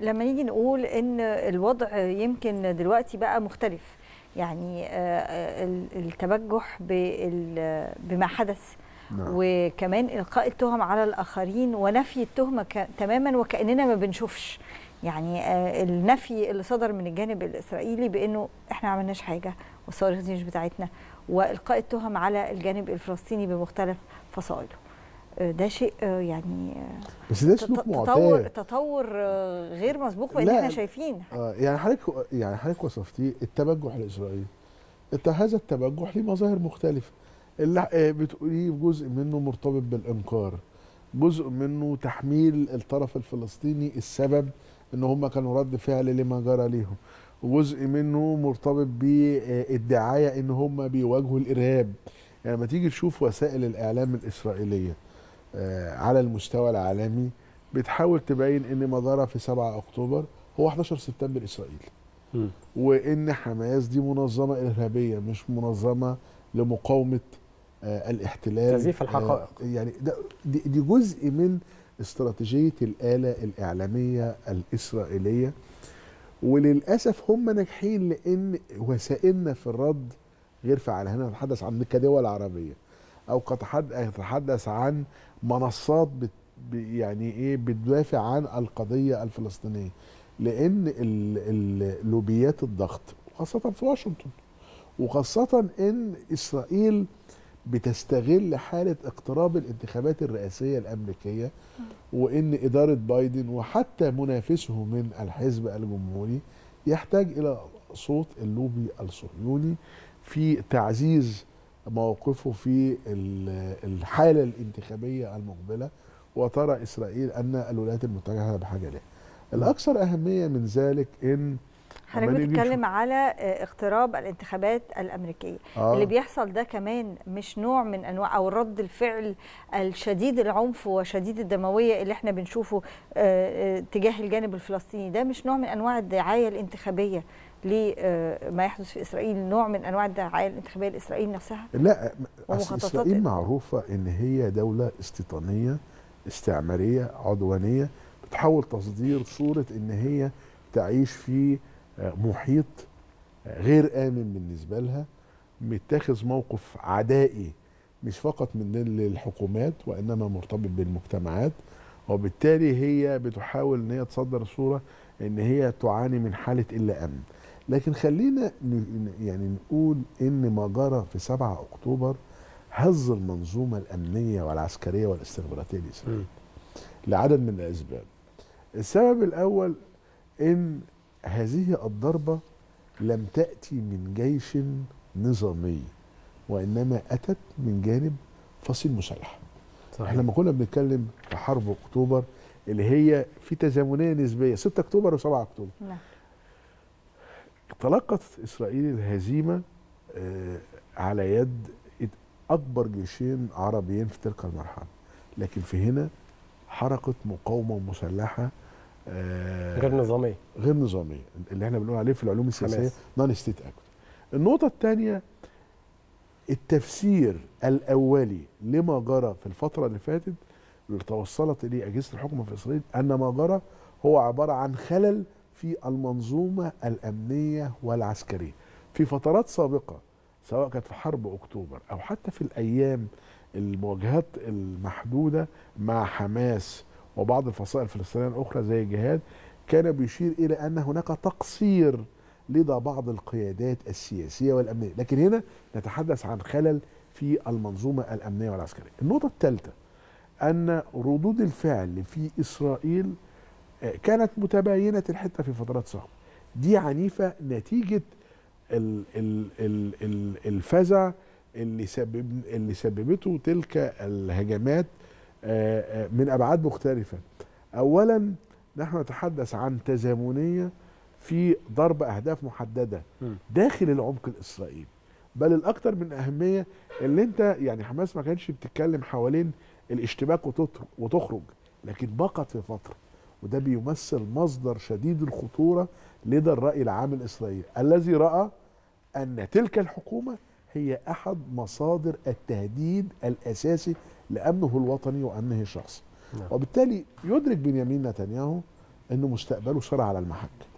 لما نيجي نقول ان الوضع يمكن دلوقتي بقى مختلف يعني التبجح بما حدث نعم. وكمان القاء التهم على الاخرين ونفي التهمه تماما وكاننا ما بنشوفش يعني النفي اللي صدر من الجانب الاسرائيلي بانه احنا ما عملناش حاجه والصواريخ دي مش بتاعتنا والقاء التهم على الجانب الفلسطيني بمختلف فصائله ده شيء يعني بس ده سلوك تطور تطور غير مسبوق بان احنا شايفين آه يعني حضرتك يعني حضرتك وصفتيه التبجح الاسرائيلي هذا التبجح ليه مظاهر مختلفه اللي بتقوليه جزء منه مرتبط بالانكار جزء منه تحميل الطرف الفلسطيني السبب ان هم كانوا رد فعل لما جرى ليهم وجزء منه مرتبط بالدعايه ان هم بيواجهوا الارهاب يعني لما تيجي تشوف وسائل الاعلام الاسرائيليه على المستوى العالمي بتحاول تبين ان ما جرى في 7 اكتوبر هو 11 سبتمبر اسرائيل م. وان حماس دي منظمه ارهابيه مش منظمه لمقاومه آه الاحتلال تزييف الحقائق آه يعني ده دي, دي جزء من استراتيجيه الاله الاعلاميه الاسرائيليه وللاسف هم ناجحين لان وسائلنا في الرد غير فعاله هنا نتحدث عن كدول عربيه او قد عن منصات بت يعني ايه بتدافع عن القضيه الفلسطينيه لان اللوبيات الضغط خاصه في واشنطن وخاصه ان اسرائيل بتستغل حاله اقتراب الانتخابات الرئاسيه الامريكيه وان اداره بايدن وحتى منافسه من الحزب الجمهوري يحتاج الى صوت اللوبي الصهيوني في تعزيز موقفه في الحالة الانتخابية المقبلة وترى إسرائيل أن الولايات المتحدة بحاجة لها الأكثر أهمية من ذلك إن حضرتك بتتكلم على اقتراب الانتخابات الامريكيه آه. اللي بيحصل ده كمان مش نوع من انواع او رد الفعل الشديد العنف وشديد الدمويه اللي احنا بنشوفه تجاه الجانب الفلسطيني ده مش نوع من انواع الدعايه الانتخابيه لما يحدث في اسرائيل نوع من انواع الدعايه الانتخابيه لاسرائيل نفسها لا اسرائيل معروفه ان هي دوله استيطانيه استعماريه عدوانيه بتحاول تصدير صوره ان هي تعيش في محيط غير امن بالنسبه لها متخذ موقف عدائي مش فقط من الحكومات وانما مرتبط بالمجتمعات وبالتالي هي بتحاول ان هي تصدر صوره ان هي تعاني من حاله الا امن لكن خلينا يعني نقول ان ما جرى في 7 اكتوبر هز المنظومه الامنيه والعسكريه والاستخباراتيه الاسرائيليه لعدد من الاسباب السبب الاول ان هذه الضربه لم تاتي من جيش نظامي وانما اتت من جانب فصيل مسلح صحيح. احنا لما كنا بنتكلم في حرب اكتوبر اللي هي في تزامنيه نسبيه 6 اكتوبر و7 اكتوبر نعم تلقت اسرائيل الهزيمه على يد اكبر جيشين عربيين في تلك المرحله لكن في هنا حركه مقاومه مسلحه غير نظاميه غير نظاميه اللي احنا بنقول عليه في العلوم السياسيه نون ستيت اكت النقطه الثانيه التفسير الاولي لما جرى في الفتره اللي فاتت اللي توصلت اليه اجهزه الحكم في اسرائيل ان ما جرى هو عباره عن خلل في المنظومه الامنيه والعسكريه في فترات سابقه سواء كانت في حرب اكتوبر او حتى في الايام المواجهات المحدوده مع حماس وبعض الفصائل الفلسطينيه الاخرى زي الجهاد كان بيشير الى ان هناك تقصير لدى بعض القيادات السياسيه والامنيه لكن هنا نتحدث عن خلل في المنظومه الامنيه والعسكريه النقطه الثالثه ان ردود الفعل في اسرائيل كانت متباينه الحته في فترات سابقه دي عنيفه نتيجه الفزع اللي سبب اللي سببته تلك الهجمات من ابعاد مختلفه اولا نحن نتحدث عن تزامنيه في ضرب اهداف محدده داخل العمق الاسرائيلي بل الاكثر من اهميه اللي انت يعني حماس ما كانش بتتكلم حوالين الاشتباك وتخرج لكن بقت في فتره وده بيمثل مصدر شديد الخطوره لدى الراي العام الاسرائيلي الذي راى ان تلك الحكومه هي احد مصادر التهديد الاساسي لامنه الوطني وامنه الشخصي نعم. وبالتالي يدرك بنيامين نتنياهو انه مستقبله صار على المحك